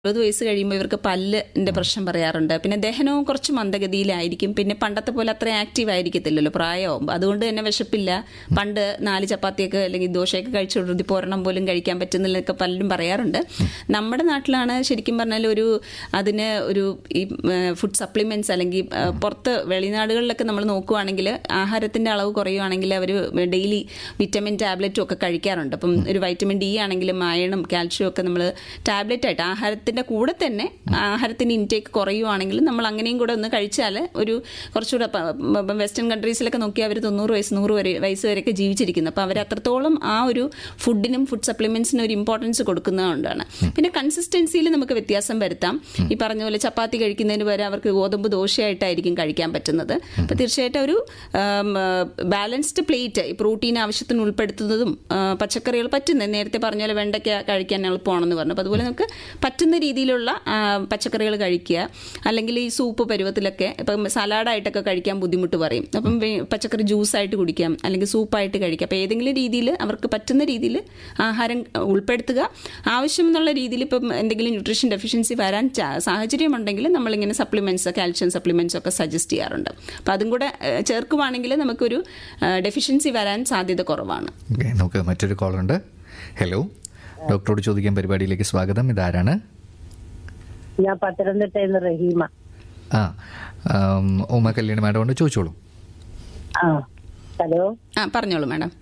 എഴുപത് വയസ്സ് കഴിയുമ്പോൾ ഇവർക്ക് പല്ലിന്റെ പ്രശ്നം പറയാറുണ്ട് പിന്നെ ദഹനവും കുറച്ച് മന്ദഗതിയിലായിരിക്കും പിന്നെ പണ്ടത്തെ പോലെ അത്ര ആക്റ്റീവ് ആയിരിക്കത്തില്ലല്ലോ പ്രായമാകുമ്പോൾ അതുകൊണ്ട് തന്നെ വിശപ്പില്ല പണ്ട് നാല് ചപ്പാത്തിയൊക്കെ അല്ലെങ്കിൽ ദോശയൊക്കെ കഴിച്ചു പോരണം പോലും കഴിക്കാൻ പറ്റുന്നില്ലൊക്കെ പലരും പറയാറുണ്ട് നമ്മുടെ നാട്ടിലാണ് ശരിക്കും പറഞ്ഞാൽ ഒരു അതിന് ഒരു ഈ ഫുഡ് സപ്ലിമെന്റ്സ് അല്ലെങ്കിൽ ആ, പുറത്ത് വെളിനാടുകളിലൊക്കെ നമ്മൾ നോക്കുവാണെങ്കിൽ ആഹാരത്തിന്റെ അളവ് കുറയുവാണെങ്കിൽ അവർ ഡെയിലി വിറ്റമിൻ ടാബ്ലറ്റും ഒക്കെ കഴിക്കാറുണ്ട് അപ്പം ഒരു വൈറ്റമിൻ ഡി ആണെങ്കിലും അയണും കാൽഷ്യം ഒക്കെ നമ്മൾ ടാബ്ലറ്റ് ആയിട്ട് ആഹാരത്തിന്റെ കൂടെ തന്നെ ആഹാരത്തിന്റെ ഇൻടേക്ക് കുറയുവാണെങ്കിൽ നമ്മൾ അങ്ങനെയും കൂടെ ഒന്ന് കഴിച്ചാൽ ഒരു കുറച്ചുകൂടെ വെസ്റ്റേൺ കൺട്രീസിലൊക്കെ നോക്കിയാൽ അവർ തൊണ്ണൂറ് വയസ്സ് നൂറ് വരെ വയസ്സ് വരെയൊക്കെ ജീവിച്ചിരിക്കുന്നു അപ്പോൾ അവർ അത്രത്തോളം ആ ഒരു ഫുഡിനും ഫുഡ് സപ്ലിമെന്റ്സിനും ഒരു ഇമ്പോർട്ടൻസ് കൊടുക്കുന്നതുകൊണ്ടാണ് പിന്നെ കൺസിസ്റ്റൻസിയിൽ നമുക്ക് വ്യത്യാസം വരുത്താം ഈ പറഞ്ഞ പോലെ ചപ്പാത്തി കഴിക്കുന്നതിന് പകരം അവർക്ക് ഗോതമ്പ് ദോശയായിട്ടായിരിക്കും കഴിക്കാൻ പറ്റുന്നത് അപ്പോൾ തീർച്ചയായിട്ടും ഒരു ബാലൻസ്ഡ് പ്ലേറ്റ് ഈ പ്രോട്ടീൻ ആവശ്യത്തിന് ഉൾപ്പെടുത്തുന്നതും ആ, പച്ചക്കറികൾ പറ്റുന്ന നേരത്തെ പറഞ്ഞ പോലെ വെണ്ടയ്ക്ക കഴിക്കാൻ എളുപ്പമാണെന്ന് പറഞ്ഞു അപ്പോൾ അതുപോലെ നമുക്ക് പറ്റുന്ന രീതിയിലുള്ള ആ, പച്ചക്കറികൾ കഴിക്കുക അല്ലെങ്കിൽ ഈ സൂപ്പ് പരുവത്തിലൊക്കെ ഇപ്പം സലാഡായിട്ടൊക്കെ കഴിക്കാൻ ബുദ്ധിമുട്ട് പറയും അപ്പം വേ- പച്ചക്കറി ജ്യൂസായിട്ട് കുടിക്കാം അല്ലെങ്കിൽ സൂപ്പായിട്ട് കഴിക്കാം അപ്പോൾ ഏതെങ്കിലും രീതിയിൽ അവർക്ക് പറ്റുന്ന രീതിയിൽ ആഹാരം ഉൾപ്പെടുത്തുക ആവശ്യമെന്നുള്ള രീതിയിൽ ഇപ്പം എന്തെങ്കിലും ന്യൂട്രീഷൻ ഡെഫിഷ്യൻസി വരാൻ ചാ- സാഹചര്യമുണ്ടെങ്കിൽ നമ്മളിങ്ങനെ സപ്ലിമെന്റ്സ് കാൽഷ്യം സപ്ലിമെന്റ്സ് ഒക്കെ സജസ്റ്റ് ചെയ്യാറുണ്ട് അപ്പോൾ അതും കൂടെ ഏഹ്, ചേർക്കുവാണെങ്കിൽ നമുക്കൊരു ഡെഫിഷ്യൻസി വരാൻ സാധ്യത കുറവാണ് ഓക്കെ നമുക്ക് മറ്റൊരു കോളുണ്ട് ഹലോ ഡോക്ടറോട് ചോദിക്കാൻ പരിപാടിയിലേക്ക് സ്വാഗതം ഇതാരാണ് ഞാൻ പത്തനംതിട്ടയിൽ നിന്ന് റഹീമ ആ ആം, ഉമ കല്യാണി മാഡം കൊണ്ട് ചോദിച്ചോളൂ ആ ഹലോ ആ പറഞ്ഞോളൂ മാഡം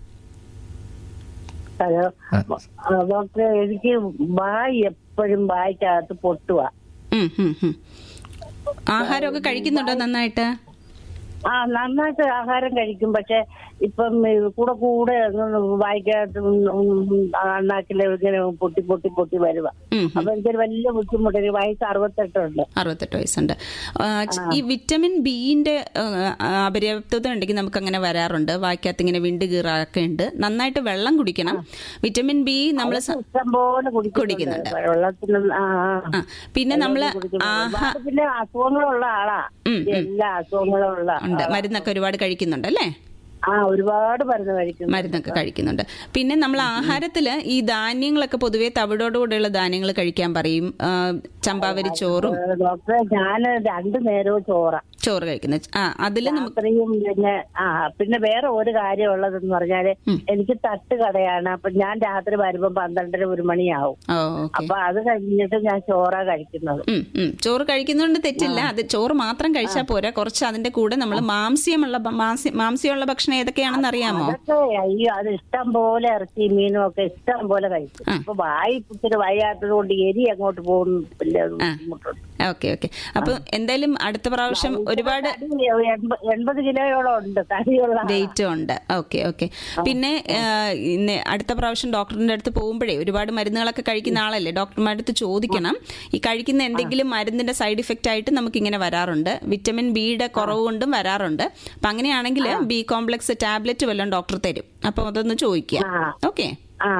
ഹലോ ആ. ആ, ഡോക്ടറെ എനിക്ക് വായി എപ്പോഴും വായിക്കകത്ത് പൊട്ടുക ഉം, ഉം, ഉം. ആഹാരമൊക്കെ കഴിക്കുന്നുണ്ടോ നന്നായിട്ട് ആ നന്നായിട്ട് ആഹാരം കഴിക്കും പക്ഷെ ഇപ്പം ഈ കൂടെ കൂടെ അങ്ങ് വായിക്കകത്ത് അണ്ണാക്കില് ഇങ്ങനെ പൊട്ടി പൊട്ടി പൊട്ടി വരുക ഉം, ഉം. അപ്പൊ എനിക്കൊരു വലിയ ബുദ്ധിമുട്ട് എനിക്ക് വയസ്സ് അറുപത്തെട്ടുണ്ട് അറുപത്തെട്ട് വയസ്സുണ്ട് ആ, ച- ഈ വിറ്റമിൻ ബിന്റെ അപര്യാപ്തത ഉണ്ടെങ്കിൽ നമുക്ക് അങ്ങനെ വരാറുണ്ട് വായിക്കകത്ത് ഇങ്ങനെ വിണ്ട് കീറാക്കെ ഉണ്ട് നന്നായിട്ട് വെള്ളം കുടിക്കണം വിറ്റമിൻ ബി നമ്മൾ ഇഷ്ടം പോലെ കുടിക്കുന്നുണ്ട്. വെള്ളത്തിന് ആ ആ. ആ പിന്നെ നമ്മൾ കുടിക്കുന്നുണ്ട്. ആഹാ ഒരുപാട് പിന്നെ അസുഖങ്ങളുള്ള ആളാ ഉം, ഉം. എല്ലാ അസുഖങ്ങളും ഉള്ള ഉണ്ട് മരുന്നൊക്കെ ഒരുപാട് കഴിക്കുന്നുണ്ട് അല്ലേ ആ ഒരുപാട് മരുന്ന് കഴിക്കുന്നു മരുന്നൊക്കെ കഴിക്കുന്നുണ്ട് പിന്നെ നമ്മൾ ആഹാരത്തിൽ ഈ ധാന്യങ്ങളൊക്കെ പൊതുവെ തവിടോടുകൂടെയുള്ള ധാന്യങ്ങൾ കഴിക്കാൻ പറയും ആ, ചമ്പാവരി ചോറും ഏ, ഡോക്ടറെ ഞാൻ രണ്ടു നേരവും ചോറ ചോറ് കഴിക്കുന്നത് ആ അതിൽ നമുക്ക് രാത്രിയും പിന്നെ ആ പിന്നെ വേറെ ഒരു കാര്യം ഉള്ളതെന്ന് പറഞ്ഞാല് എനിക്ക് തട്ട് കടയാണ് അപ്പൊ ഞാൻ രാത്രി വരുമ്പോ പന്ത്രണ്ടര ഒരു മണിയാവും ഓ ഓക്കെ അപ്പൊ അത് കഴിഞ്ഞിട്ട് ഞാൻ ചോറാ കഴിക്കുന്നത് ഉം, ഉം. ചോറ് കഴിക്കുന്നതുകൊണ്ട് തെറ്റില്ല അത് ചോറ് മാത്രം കഴിച്ചാൽ പോരാ കുറച്ച് അതിന്റെ കൂടെ നമ്മൾ മാംസ്യമുള്ള ഭ- മാംസ്യ- മാംസ്യമുള്ള ഭക്ഷണം ഏതൊക്കെയാണെന്ന് അറിയാമോ അതൊക്കെ അയ്യോ അത് ഇഷ്ടം പോലെ ഇറച്ചി മീനും ഒക്കെ ഇഷ്ടം പോലെ കഴിക്കും അപ്പൊ വായി ഇച്ചിരി വയ്യാത്തത് കൊണ്ട് എരി അങ്ങോട്ട് പോകുന്നില്ല ബുദ്ധിമുട്ടുണ്ട് ഓക്കെ ഓക്കെ അപ്പൊ എന്തായാലും അടുത്ത പ്രാവശ്യം ഒരുപാട് തടി എൺപ- എൺപത് കിലോയോളം ഉണ്ട് തടിയുള്ള ആളാ. വെയിറ്റും ഉണ്ട് ഓക്കെ ഓക്കെ പിന്നെ ആ, ഇന്ന് അടുത്ത പ്രാവശ്യം ഡോക്ടറിന്റെ അടുത്ത് പോകുമ്പോഴേ ഒരുപാട് മരുന്നുകളൊക്കെ കഴിക്കുന്ന ആളല്ലേ ഡോക്ടർമാരുടെ അടുത്ത് ചോദിക്കണം ഈ കഴിക്കുന്ന എന്തെങ്കിലും മരുന്നിന്റെ സൈഡ് ഇഫക്റ്റ് ആയിട്ട് നമുക്ക് ഇങ്ങനെ വരാറുണ്ട് വിറ്റമിൻ ബിയുടെ കുറവ് കൊണ്ടും വരാറുണ്ട് അപ്പൊ അങ്ങനെയാണെങ്കിൽ ബി കോംപ്ലക്സ് ടാബ്ലറ്റ് വല്ലതും ഡോക്ടർ തരും അപ്പൊ അതൊന്ന് ചോദിക്കാം ആ. ഓക്കെ ആ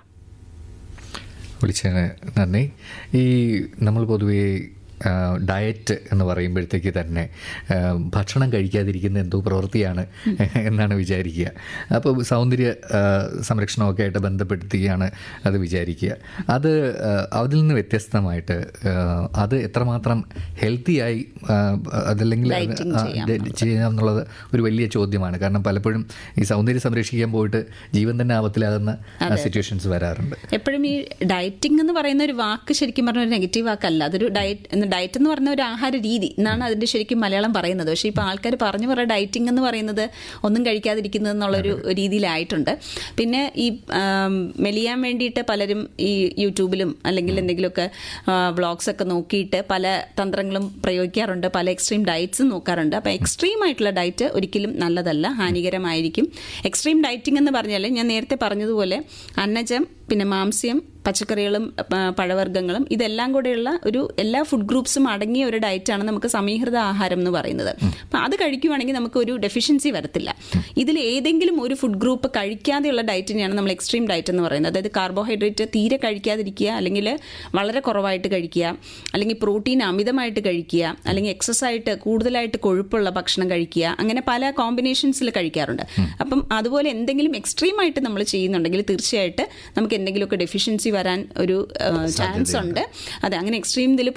വിളിച്ചതിന് നന്ദി ഈ നമ്മൾ പൊതുവേ ആ, ഡയറ്റ് എന്ന് പറയുമ്പോഴത്തേക്ക് തന്നെ ആ, ഭക്ഷണം കഴിക്കാതിരിക്കുന്ന എന്തോ പ്രവൃത്തിയാണ് എന്നാണ് വിചാരിക്കുക അപ്പോൾ സൗന്ദര്യ ആ, സംരക്ഷണമൊക്കെ ആയിട്ട് ബന്ധപ്പെടുത്തിയാണ് അത് വിചാരിക്കുക അത് ആ, അതിൽ നിന്ന് വ്യത്യസ്തമായിട്ട് ആ, അത് എത്രമാത്രം ഹെൽത്തിയായി അതല്ലെങ്കിൽ അത് Dieting ആ, ചെയ്യാം ഡ- ചെയ്യാം എന്നുള്ളത് ഒരു വലിയ ചോദ്യമാണ് കാരണം പലപ്പോഴും ഈ സൗന്ദര്യം സംരക്ഷിക്കാൻ പോയിട്ട് ജീവൻ തന്നെ ആപത്തിലാകുന്ന സിറ്റുവേഷൻസ് വരാറുണ്ട് എപ്പോഴും ഈ ഡയറ്റിംഗ് എന്ന് പറയുന്ന ഒരു വാക്ക് ശരിക്കും പറഞ്ഞ ഒരു നെഗറ്റീവ് വാക്കല്ല അതൊരു ഡയറ്റ് ഡയറ്റ് എന്ന് പറഞ്ഞ ഒരു ആഹാര രീതി എന്നാണ് അതിന്റെ ശരിക്കും മലയാളം പറയുന്നത് പക്ഷേ ഇപ്പോൾ ആൾക്കാർ പറഞ്ഞു പറയുക ഡയറ്റിംഗ് എന്ന് പറയുന്നത് ഒന്നും കഴിക്കാതിരിക്കുന്നത് എന്നുള്ളൊരു രീതിയിലായിട്ടുണ്ട് പിന്നെ ഈ ആം, മെലിയാൻ വേണ്ടിയിട്ട് പലരും ഈ യൂട്യൂബിലും അല്ലെങ്കിൽ എന്തെങ്കിലുമൊക്കെ വ്ളോഗ്സ് ഒക്കെ നോക്കിയിട്ട് പല തന്ത്രങ്ങളും പ്രയോഗിക്കാറുണ്ട് പല എക്സ്ട്രീം ഡയറ്റ്സും നോക്കാറുണ്ട് അപ്പോൾ എക്സ്ട്രീം ആയിട്ടുള്ള ഡയറ്റ് ഒരിക്കലും നല്ലതല്ല ഹാനികരമായിരിക്കും എക്സ്ട്രീം ഡയറ്റിംഗ് എന്ന് പറഞ്ഞാൽ ഞാൻ നേരത്തെ പറഞ്ഞതുപോലെ അന്നജം പിന്നെ മാംസ്യം പച്ചക്കറികളും പ- പഴവർഗ്ഗങ്ങളും ഇതെല്ലാം കൂടെയുള്ള ഒരു എല്ലാ ഫുഡ് ഗ്രൂപ്പ്സും അടങ്ങിയ ഒരു ഡയറ്റാണ് നമുക്ക് സമീകൃത ആഹാരം എന്ന് പറയുന്നത് അപ്പം അത് കഴിക്കുവാണെങ്കിൽ നമുക്ക് ഒരു ഡെഫിഷ്യൻസി വരത്തില്ല ഇതിൽ ഏതെങ്കിലും ഒരു ഫുഡ് ഗ്രൂപ്പ് കഴിക്കാതെയുള്ള ഡയറ്റിനെയാണ് നമ്മൾ എക്സ്ട്രീം ഡയറ്റ് എന്ന് പറയുന്നത് അതായത് കാർബോഹൈഡ്രേറ്റ് തീരെ കഴിക്കാതിരിക്കുക അല്ലെങ്കിൽ വളരെ കുറവായിട്ട് കഴിക്കുക അല്ലെങ്കിൽ പ്രോട്ടീൻ അമിതമായിട്ട് കഴിക്കുക അല്ലെങ്കിൽ എക്സസ് ആയിട്ട് കൂടുതലായിട്ട് കൊഴുപ്പുള്ള ഭക്ഷണം കഴിക്കുക അങ്ങനെ പല കോമ്പിനേഷൻസിൽ കഴിക്കാറുണ്ട് അപ്പം അതുപോലെ എന്തെങ്കിലും എക്സ്ട്രീം ആയിട്ട് നമ്മൾ ചെയ്യുന്നുണ്ടെങ്കിൽ തീർച്ചയായിട്ട് നമുക്ക് എന്തെങ്കിലുമൊക്കെ ഡെഫിഷ്യൻസി വരാൻ ഒരു ചാൻസ് ഉണ്ട് അതെ അങ്ങനെ എക്സ്ട്രീം ഇതിൽ